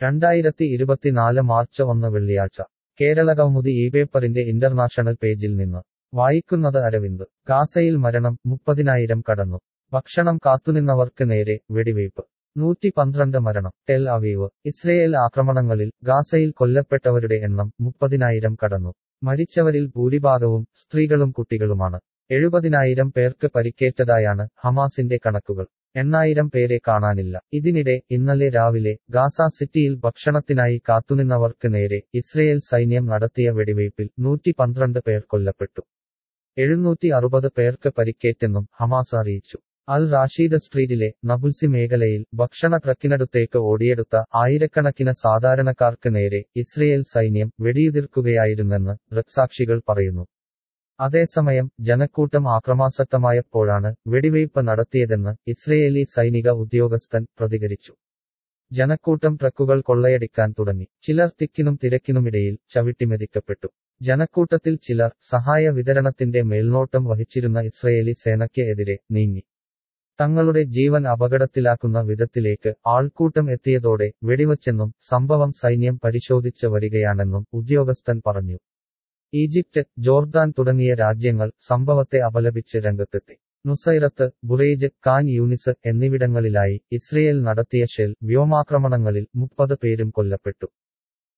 രണ്ടായിരത്തി ഇരുപത്തിനാല് മാർച്ച് ഒന്ന് വെള്ളിയാഴ്ച കേരളകൗമുദി ഈ പേപ്പറിന്റെ ഇന്റർനാഷണൽ പേജിൽ നിന്ന് വായിക്കുന്നത് അരവിന്ദ് ഗാസയിൽ മരണം മുപ്പതിനായിരം കടന്നു ഭക്ഷണം കാത്തുനിന്നവർക്ക് നേരെ വെടിവയ്പ് നൂറ്റി പന്ത്രണ്ട് മരണം ടെൽ അവീവ് ഇസ്രയേൽ ആക്രമണങ്ങളിൽ ഗാസയിൽ കൊല്ലപ്പെട്ടവരുടെ എണ്ണം മുപ്പതിനായിരം കടന്നു മരിച്ചവരിൽ ഭൂരിഭാഗവും സ്ത്രീകളും കുട്ടികളുമാണ് എഴുപതിനായിരം പേർക്ക് പരിക്കേറ്റതായാണ് ഹമാസിന്റെ കണക്കുകൾ എണ്ണായിരം പേരെ കാണാനില്ല ഇതിനിടെ ഇന്നലെ രാവിലെ ഗാസ സിറ്റിയിൽ ഭക്ഷണത്തിനായി കാത്തുനിന്നവർക്ക് നേരെ ഇസ്രയേൽ സൈന്യം നടത്തിയ വെടിവയ്പിൽ നൂറ്റി പന്ത്രണ്ട് പേർ കൊല്ലപ്പെട്ടു എഴുന്നൂറ്റി അറുപത് പേർക്ക് പരിക്കേറ്റെന്നും ഹമാസ് അറിയിച്ചു അൽ റാഷീദ് സ്ട്രീറ്റിലെ നബുൽസി മേഖലയിൽ ഭക്ഷണ ട്രക്കിനടുത്തേക്ക് ഓടിയെടുത്ത ആയിരക്കണക്കിന് സാധാരണക്കാർക്ക് നേരെ ഇസ്രയേൽ സൈന്യം വെടിയുതിർക്കുകയായിരുന്നെന്ന് ദൃക്സാക്ഷികൾ പറയുന്നു അതേസമയം ജനക്കൂട്ടം ആക്രമാസക്തമായപ്പോഴാണ് വെടിവയ്പ് നടത്തിയതെന്ന് ഇസ്രയേലി സൈനിക ഉദ്യോഗസ്ഥൻ പ്രതികരിച്ചു ജനക്കൂട്ടം ട്രക്കുകൾ കൊള്ളയടിക്കാൻ തുടങ്ങി ചിലർ തിക്കിനും തിരക്കിനുമിടയിൽ ചവിട്ടിമെതിക്കപ്പെട്ടു ജനക്കൂട്ടത്തിൽ ചിലർ സഹായ വിതരണത്തിന്റെ മേൽനോട്ടം വഹിച്ചിരുന്ന ഇസ്രയേലി സേനയ്ക്ക് എതിരെ നീങ്ങി തങ്ങളുടെ ജീവൻ അപകടത്തിലാക്കുന്ന വിധത്തിലേക്ക് ആൾക്കൂട്ടം എത്തിയതോടെ വെടിവച്ചെന്നും സംഭവം സൈന്യം പരിശോധിച്ച് വരികയാണെന്നും ഉദ്യോഗസ്ഥൻ പറഞ്ഞു ഈജിപ്റ്റ് ജോർദാൻ തുടങ്ങിയ രാജ്യങ്ങൾ സംഭവത്തെ അപലപിച്ച് രംഗത്തെത്തി നുസൈറത്ത് ബുറേജ് കാൻ യൂനിസ് എന്നിവിടങ്ങളിലായി ഇസ്രയേൽ നടത്തിയ ഷെൽ വ്യോമാക്രമണങ്ങളിൽ മുപ്പത് പേരും കൊല്ലപ്പെട്ടു